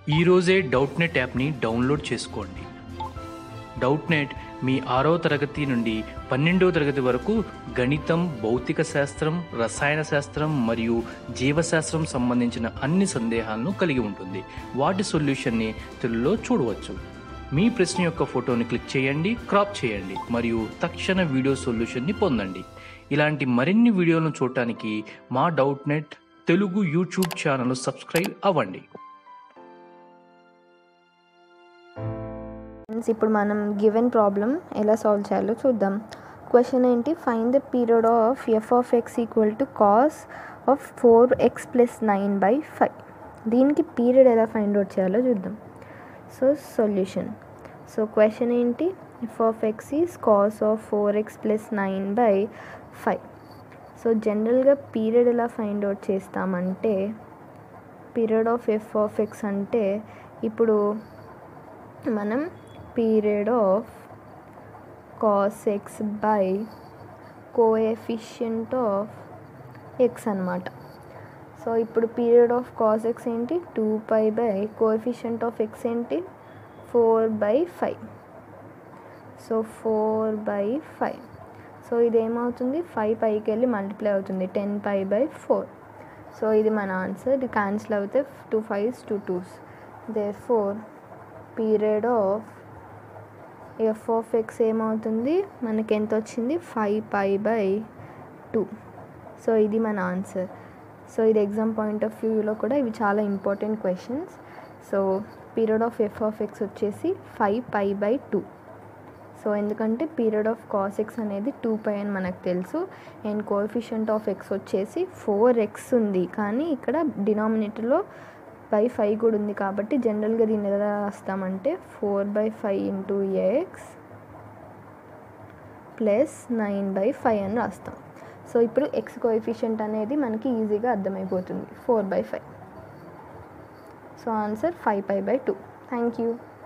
ఈరోజే doubt net యాప్ని download చేసుకోండి డౌట్ నెట్ మీ ఆరో తరగతి నుండి పన్నెండో తరగతి వరకు గణితం భౌతిక శాస్త్రం రసాయన శాస్త్రం మరియు జీవశాస్త్రం సంబంధించిన అన్ని సందేహాలను కలిగి ఉంటుంది వాటి సొల్యూషన్ని తెలుగులో చూడవచ్చు మీ ప్రశ్న యొక్క ఫోటోని క్లిక్ చేయండి క్రాప్ చేయండి మరియు తక్షణ వీడియో సొల్యూషన్ని పొందండి ఇలాంటి మరిన్ని వీడియోలను చూడటానికి మా doubt net Telugu YouTube channel subscribe అవ్వండి ఫ్రెండ్స్ ఇప్పుడు మనం గివెన్ ప్రాబ్లం ఎలా సాల్వ్ చేయాలో చూద్దాం క్వశ్చన్ ఏంటి find the period of F of X equal to cos of four X plus nine by five దీనికి పీరియడ్ ఎలా ఫైండ్ అవుట్ చేయాలో చూద్దాం సో సొల్యూషన్ సో క్వశ్చన్ ఏంటి F of X is cos of four X plus nine by five so జనరల్గా period ఎలా find out చేస్తామంటే period of F of X అంటే ఇప్పుడు మనం period of cos X by coefficient of X అనమాట so ఇప్పుడు period of cos X ఏంటి two pi by coefficient of X ఏంటి four by five so four by five so ఇది ఏమవుతుంది five పైకి వెళ్ళి మల్టిప్లై అవుతుంది ten pi by four so ఇది మన ఆన్సర్ ఇది క్యాన్సిల్ అవుతే two fives two twos there four period of F of X ఏమవుతుంది మనకి ఎంత వచ్చింది five pi by two so ఇది మన ఆన్సర్ సో ఇది ఎగ్జామ్ పాయింట్ ఆఫ్ వ్యూలో కూడా ఇవి చాలా important questions so period of F of X వచ్చేసి five pi by two so ఎందుకంటే పీరియడ్ ఆఫ్ కాస్ ఎక్స్ అనేది టూ పై అని మనకు తెలుసు అండ్ కోఎఫిషియంట్ ఆఫ్ ఎక్స్ వచ్చేసి ఫోర్ ఎక్స్ ఉంది కానీ ఇక్కడ డినామినేటర్లో బై ఫైవ్ కూడా ఉంది కాబట్టి జనరల్గా దీన్ని ఎలా రాస్తామంటే four by five into X plus nine by five అని రాస్తాం సో ఇప్పుడు ఎక్స్ కోఎఫిషియంట్ అనేది మనకి ఈజీగా అర్థమైపోతుంది four by five so answer five pi by two thank you